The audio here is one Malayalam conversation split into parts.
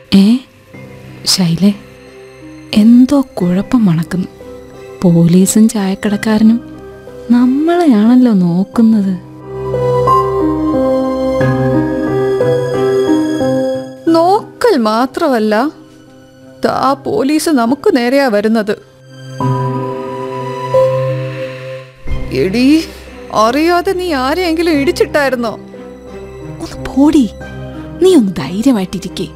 ഏ ശൈലേ എന്തോ കുഴപ്പം മണക്കുന്നു പോലീസും ചായക്കടക്കാരനും നമ്മളെയാണല്ലോ നോക്കുന്നത് നോക്കൽ മാത്രമല്ല ദാ പോലീസ് നമുക്ക് നേരെയാ വരുന്നത് എടീ അറിയാതെ നീ ആരെയെങ്കിലും ഇടിച്ചിട്ടായിരുന്നോ ഒന്ന് പോടി നീ ഒന്ന് ധൈര്യമായിട്ടിരിക്കേ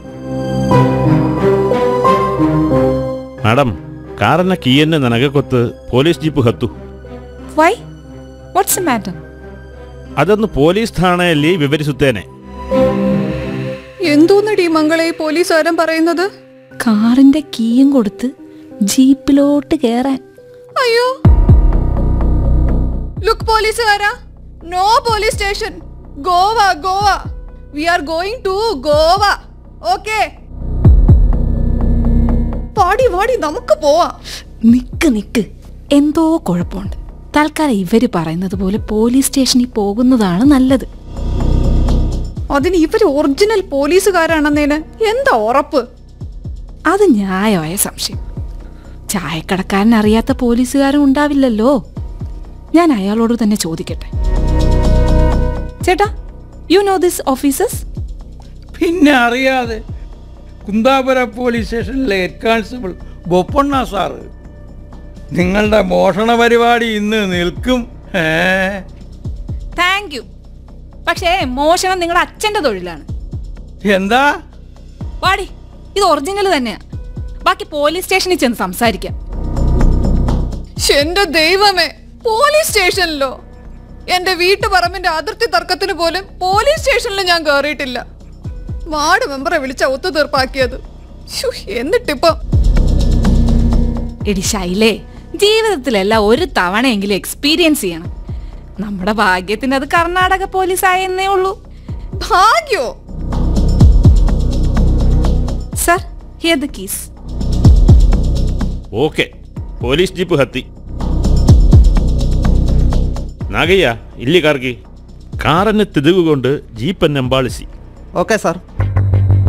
ಮೇಡಮ್ ಕಾರನ್ನ ಕೀಯನ್ನ ನನಗೆ ಗೊತ್ತು ಪೊಲೀಸ್ ಜೀಪ್ ಹತ್ತು ವೈ ವಾಟ್ಸ್ ಮ್ಯಾಟರ್ ಅದನ್ನು ಪೊಲೀಸ್ ಠಾಣೆಯಲ್ಲಿ ವಿವರಿಸುತ್ತೇನೆ എന്തോന്നടി മംഗളെ ഈ പോലീസുകാരൻ പറയുന്നത് കാറിന്റെ കീയും കൊടുത്ത് ജീപ്പിലോട്ട് കയറാൻ അയ്യോ ലുക്ക് പോലീസുകാരാ no police station Goa Goa we are going to Goa okay വാടി വാടി നമുക്ക് പോവാം നിക്ക് നിക്ക് എന്തോ കുഴപ്പമുണ്ട് തൽക്കാലം ഇവര് പറയുന്നത് പോലെ പോലീസ് സ്റ്റേഷനിൽ പോകുന്നതാണ് നല്ലത് അതിന് ഇവര് ഒറിജിനൽ പോലീസുകാരാണെന്നേന് എന്താ ഉറപ്പ് അത് ന്യായമായ സംശയം ചായക്കടക്കാരൻ അറിയാത്ത പോലീസുകാരും ഉണ്ടാവില്ലല്ലോ ഞാൻ അയാളോട് തന്നെ ചോദിക്കട്ടെ ചേട്ടാ യു നോ ദിസ് ഓഫീസേഴ്സ് പിന്നെ അറിയാതെ കുന്താപുര പോലീസ് സ്റ്റേഷനിലെ ഹെഡ് കോൺസ്റ്റബിൾ ബൊപ്പണ്ണ സാറ് നിങ്ങളുടെ മോഷണ പരിപാടി ഇന്ന് നിൽക്കും ഏ താങ്ക് യു പക്ഷേ മോഷണം നിങ്ങളുടെ അച്ഛന്റെ തൊഴിലാണ് എന്താ വാടി ഇത് ഒറിജിനൽ തന്നെയാ ബാക്കി പോലീസ് സ്റ്റേഷനിൽ ചെന്ന് സംസാരിക്കാം ശ്ശെ, എന്റെ ദൈവമേ പോലീസ് സ്റ്റേഷനിലോ എന്റെ വീട്ടുപറമ്പിന്റെ അതിർത്തി തർക്കത്തിന് പോലും പോലീസ് സ്റ്റേഷനിൽ ഞാൻ കയറിയിട്ടില്ല വാർഡ് മെമ്പറെ വിളിച്ച ഒത്തുതീർപ്പാക്കിയത് ശ്ശോ, എന്നിട്ടിപ്പം എടി ശൈലേ ജീവിതത്തിലെല്ലാം ഒരു തവണയെങ്കിലും എക്സ്പീരിയൻസ് ചെയ്യണം നമ്മുടെ ഭാഗ്യത്തിന് അത് കർണാടക പോലീസ് ആയെന്നേ ഉള്ളൂ ഭാഗ്യോ sir here the keys okay police jeep ಹತ್ತಿ ನಾಗಯ್ಯ ಇಲ್ಲಿ ಕಾರ್ಗಿ ಕಾರನ್ನು ತೆಗೆದುಕೊಂಡು ಜೀಪನ್ನು ಹಿಂಬಾಲಿಸಿ ಓಕೆ ಸರ್